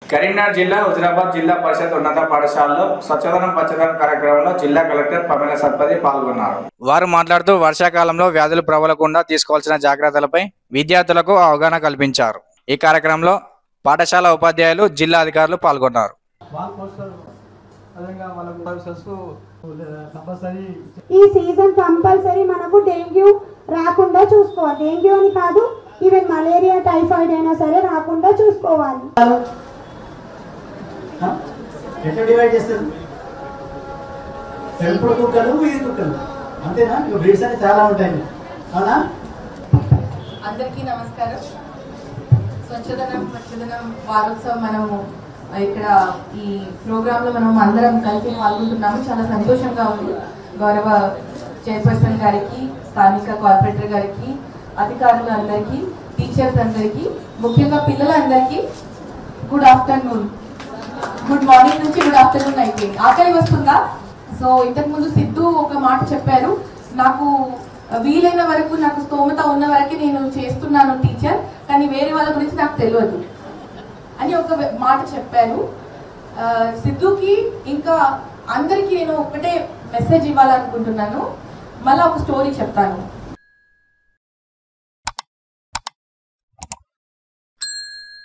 కరీంనగర్ జిల్లా హుజరాబాద్ జిల్లా పరిషత్ ఉన్నత పాఠశాలలో స్వచ్ఛదనం పచ్చదనం కార్యక్రమంలో జిల్లా కలెక్టర్ పమేల సత్పతి పాల్గొన్నారు వారు మాట్లాడుతూ వర్షాకాలంలో వ్యాధులు ప్రబలకుండా తీసుకోవాల్సిన జాగ్రత్తలపై విద్యార్థులకు అవగాహన కల్పించారు ఈ కార్యక్రమంలో పాఠశాల ఉపాధ్యాయులు జిల్లా అధికారులు పాల్గొన్నారు వాల్ పోస్టర్ అదేవిధంగా వాళ్ళకు సర్వీసెస్ కంపల్సరీ ఈ సీజన్ కంపల్సరీ మనకు డెంగ్యూ రాకుండా చూసుకోవాలి డెంగ్యూ అని కాదు ఈవెన్ మలేరియా టైఫాయిడ్ అయినా సరే రాకుండా చూసుకోవాలి ఎట్లా డివైడ్ చేస్తారు పెంపుడు కుక్కలు వీధి కుక్కలు అంతేనా ఇక బ్రీడ్స్ అని చాలా ఉంటాయి అవునా అందరికీ నమస్కారం స్వచ్ఛదనం స్వచ్ఛదనం వారోత్సవం మనము ఇక్కడ ఈ ప్రోగ్రామ్ లో మనం అందరం కలిసి పాల్గొంటున్నాము చాలా సంతోషంగా ఉంది గౌరవ చైర్పర్సన్ గారికి స్థానిక కార్పొరేటర్ గారికి అధికారులు అందరికీ టీచర్స్ అందరికీ ముఖ్యంగా పిల్లలందరికీ గుడ్ ఆఫ్టర్నూన్ గుడ్ మార్నింగ్ నుంచి గుడ్ ఆఫ్టర్నూన్ అయిపోయింది ఆకలి వస్తుందా సో ఇంతకు ముందు సిద్ధు ఒక మాట చెప్పారు నాకు వీలైన వరకు నాకు స్తోమత ఉన్న వరకే నేను చేస్తున్నాను టీచర్ కానీ వేరే వాళ్ళ గురించి నాకు తెలియదు అని ఒక వె- మాట చెప్పారు ఆ, సిద్ధుకి ఇంకా అందరికీ నేను ఒకటే మెసేజ్ ఇవ్వాలనుకుంటున్నాను మళ్ళీ ఒక స్టోరీ చెప్తాను